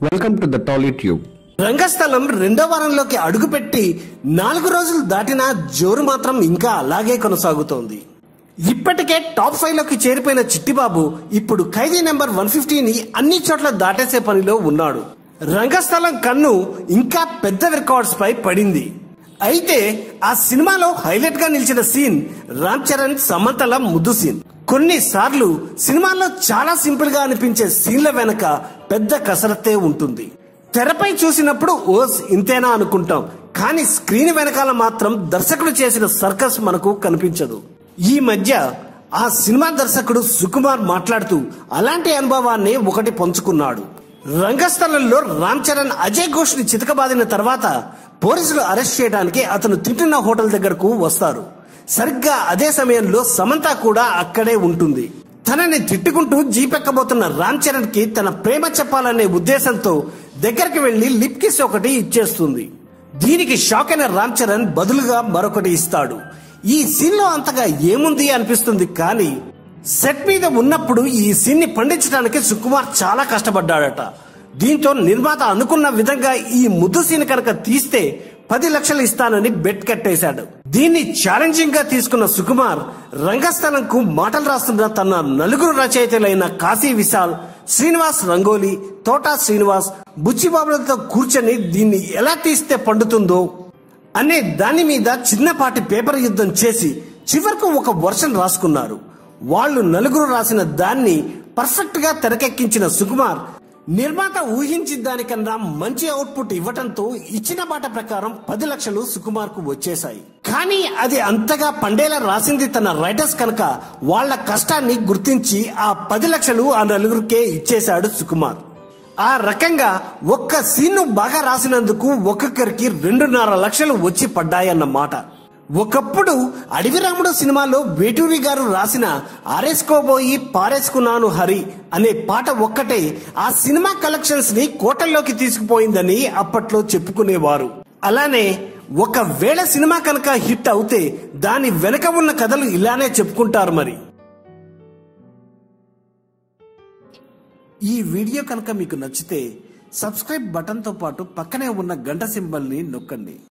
Welcome to the Tolly Tube. రంగస్థలం రెండో వారంలోకి అడుగుపెట్టి నాలుగు రోజులు దాటినా జోరు మాత్రం ఇంకా అలాగే కొనసాగుతోంది ఇప్పటికే టాప్ ఫైవ్ లోకి చేరిపోయిన చిట్టిబాబు ఇప్పుడు ఖైదీ నెంబర్ వన్ ఫిఫ్టీని అన్ని చోట్ల దాటేసే పనిలో ఉన్నాడు రంగస్థలం కన్ను ఇంకా పెద్ద రికార్డ్స్ పై పడింది అయితే ఆ సినిమాలో హైలైట్ గా నిలిచిన సీన్ రామ్ చరణ్ సమంతల ముద్దు సీన్ కొన్నిసార్లు సినిమాల్లో చాలా సింపుల్ గా అనిపించే సీన్ల వెనక పెద్ద కసరత్తే ఉంటుంది తెరపై చూసినప్పుడు ఓస్ ఇంతేనా అనుకుంటాం కానీ స్క్రీన్ వెనకాల మాత్రం దర్శకుడు చేసిన సర్కస్ మనకు కనిపించదు ఈ మధ్య ఆ సినిమా దర్శకుడు సుకుమార్ మాట్లాడుతూ అలాంటి అనుభవాన్ని ఒకటి పంచుకున్నాడు రంగస్థలంలో రామ్ చరణ్ అజయ్ ఘోష్ ని చితకబాదిన తర్వాత పోలీసులు అరెస్ట్ చేయడానికి అతను తింటున్న హోటల్ దగ్గరకు వస్తారు సరిగ్గా అదే సమయంలో సమంత కూడా అక్కడే ఉంటుంది తనని తిట్టుకుంటూ జీపెక్కబోతున్న రామ్ చరణ్ కి తన ప్రేమ చెప్పాలనే ఉద్దేశంతో దగ్గరికి వెళ్లి లిప్ కిస్ ఒకటి ఇచ్చేస్తుంది దీనికి షాక్ అయిన రామ్ చరణ్ బదులుగా మరొకటి ఇస్తాడు ఈ సీన్ లో అంతగా ఏముంది అనిపిస్తుంది కానీ సెట్ మీద ఉన్నప్పుడు ఈ సీన్ ని పండించడానికి సుకుమార్ చాలా కష్టపడ్డాడట దీంతో నిర్మాత అనుకున్న విధంగా ఈ ముద్దు సీన్ కనుక తీస్తే పది లక్షలు ఇస్తానని బెట్ కట్టేశాడు దీన్ని ఛాలెంజింగ్ గా తీసుకున్న సుకుమార్ రంగస్థలంకు మాటలు రాస్తున్న తన నలుగురు రచయితలైన కాశీ విశాల్ శ్రీనివాస్ రంగోలి తోటా శ్రీనివాస్ బుచ్చిబాబులతో కూర్చొని దీన్ని ఎలా తీస్తే పండుతుందో అనే దాని మీద చిన్నపాటి పేపర్ యుద్ధం చేసి చివరకు ఒక వర్షన్ రాసుకున్నారు వాళ్ళు నలుగురు రాసిన దాన్ని పర్ఫెక్ట్ గా తెరకెక్కించిన సుకుమార్ నిర్మాత ఊహించిన దానికన్నా మంచి అవుట్పుట్ ఇవ్వటంతో ఇచ్చిన మాట ప్రకారం పది లక్షలు సుకుమార్ కు వచ్చేశాయి కానీ అది అంతగా పండేలా రాసింది తన రైటర్స్ కనుక వాళ్ళ కష్టాన్ని గుర్తించి ఆ పది లక్షలు ఆ నలుగురికే ఇచ్చేశాడు సుకుమార్ ఆ రకంగా ఒక్క సీన్ బాగా రాసినందుకు ఒక్కొక్కరికి రెండున్నర లక్షలు వచ్చి పడ్డాయన్నమాట ఒకప్పుడు అడవిరాముడు సినిమాలో వేటూరి గారు రాసిన ఆరేసుకోబోయి పారేసుకున్నాను హరి అనే పాట ఒక్కటే ఆ సినిమా కలెక్షన్స్ ని కోటల్లోకి తీసుకుపోయిందని అప్పట్లో చెప్పుకునేవారు అలానే ఒకవేళ సినిమా కనుక హిట్ అవుతే దాని వెనక ఉన్న కథలు ఇలానే చెప్పుకుంటారు మరి ఈ వీడియో కనుక మీకు నచ్చితే సబ్స్క్రైబ్ బటన్తో పాటు పక్కనే ఉన్న గంట సింబల్ని నొక్కండి